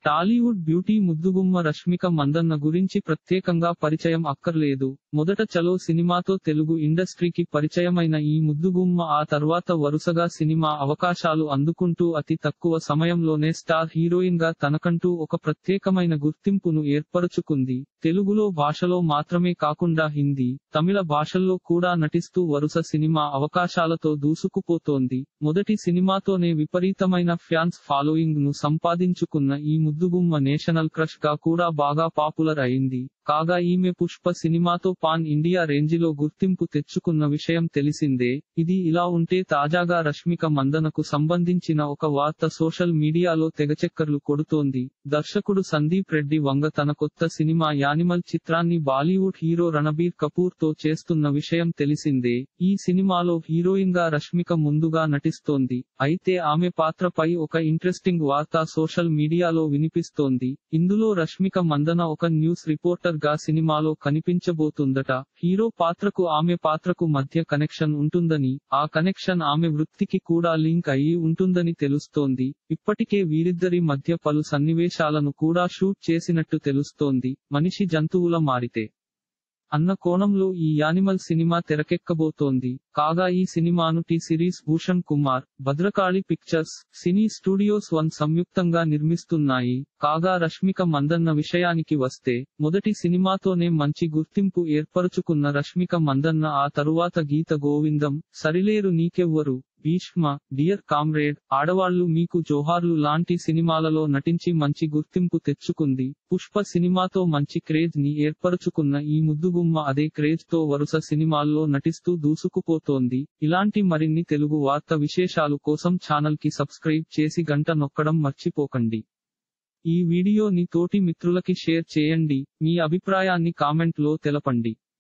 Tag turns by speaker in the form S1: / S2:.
S1: Tollywood beauty ముద్దుగుమ్మ రష్మిక మందన్న గురించి ప్రత్యేకంగా పరిచయం అక్కర్లేదు మొదట చలో సినిమాతో తెలుగు ఇండస్ట్రీకి పరిచయమైన ఈ ముద్దుగుమ్మ ఆ తర్వాత వరుసగా సినిమా అవకాశాలు అందుకుంటూ అతి తక్కువ సమయంలోనే స్టార్ హీరోయిన్ గా తనకంటూ ఒక ప్రత్యేకమైన గుర్తింపును ఏర్పరచుకుంది తెలుగులో భాషలో మాత్రమే కాకుండా హిందీ తమిళ భాషల్లో కూడా నటిస్తూ వరుస సినిమా అవకాశాలతో దూసుకుపోతోంది మొదటి సినిమాతోనే విపరీతమైన ఫ్యాన్స్ ఫాలోయింగ్ ను సంపాదించుకున్న ఈ ముద్దుగుమ్మ నేషనల్ క్రష్ గా కూడా బాగా పాపులర్ అయింది కాగా ఈమె పుష్ప సినిమాతో పాన్ ఇండియా రేంజిలో గుర్తింపు తెచ్చుకున్న విషయం తెలిసిందే ఇది ఇలా ఉంటే తాజాగా రష్మిక మందనకు సంబంధించిన ఒక వార్త సోషల్ మీడియాలో తెగచెక్కర్లు కొడుతోంది దర్శకుడు సందీప్ రెడ్డి వంగ తన కొత్త సినిమా యానిమల్ చిత్రాన్ని బాలీవుడ్ హీరో రణబీర్ కపూర్ తో చేస్తున్న విషయం తెలిసిందే ఈ సినిమాలో హీరోయిన్ గా రష్మిక ముందుగా నటిస్తోంది అయితే ఆమె పాత్రపై ఒక ఇంట్రెస్టింగ్ వార్త సోషల్ మీడియాలో వినిపిస్తోంది ఇందులో రష్మిక మందన ఒక న్యూస్ రిపోర్టర్ గా సినిమాలో కనిపించబోతుందట హీరో పాత్రకు ఆమె పాత్రకు మధ్య కనెక్షన్ ఉంటుందని ఆ కనెక్షన్ ఆమె వృత్తికి కూడా లింక్ అయ్యి ఉంటుందని తెలుస్తోంది ఇప్పటికే వీరిద్దరి మధ్య పలు సన్నివేశాలను కూడా షూట్ చేసినట్టు తెలుస్తోంది మనిషి జంతువుల మారితే అన్న కోణంలో ఈ యానిమల్ సినిమా తెరకెక్కబోతోంది కాగా ఈ సినిమాను టి సిరీస్ భూషణ్ కుమార్ భద్రకాళి పిక్చర్స్ సినీ స్టూడియోస్ వన్ సంయుక్తంగా నిర్మిస్తున్నాయి కాగా రష్మిక మందన్న విషయానికి వస్తే మొదటి సినిమాతోనే మంచి గుర్తింపు ఏర్పరచుకున్న రష్మిక మందన్న ఆ తరువాత గీత గోవిందం సరిలేరు నీకెవ్వరు భీష్మ డియర్ కామ్రేడ్ ఆడవాళ్లు మీకు జోహార్లు లాంటి సినిమాలలో నటించి మంచి గుర్తింపు తెచ్చుకుంది పుష్ప సినిమాతో మంచి క్రేజ్ ని ఏర్పరచుకున్న ఈ ముద్దుగుమ్మ అదే క్రేజ్ తో వరుస సినిమాల్లో నటిస్తూ దూసుకుపోతోంది ఇలాంటి మరిన్ని తెలుగు వార్త విశేషాలు కోసం ఛానల్ కి సబ్స్క్రైబ్ చేసి గంట నొక్కడం మర్చిపోకండి ఈ వీడియోని తోటి మిత్రులకి షేర్ చేయండి మీ అభిప్రాయాన్ని కామెంట్ లో తెలపండి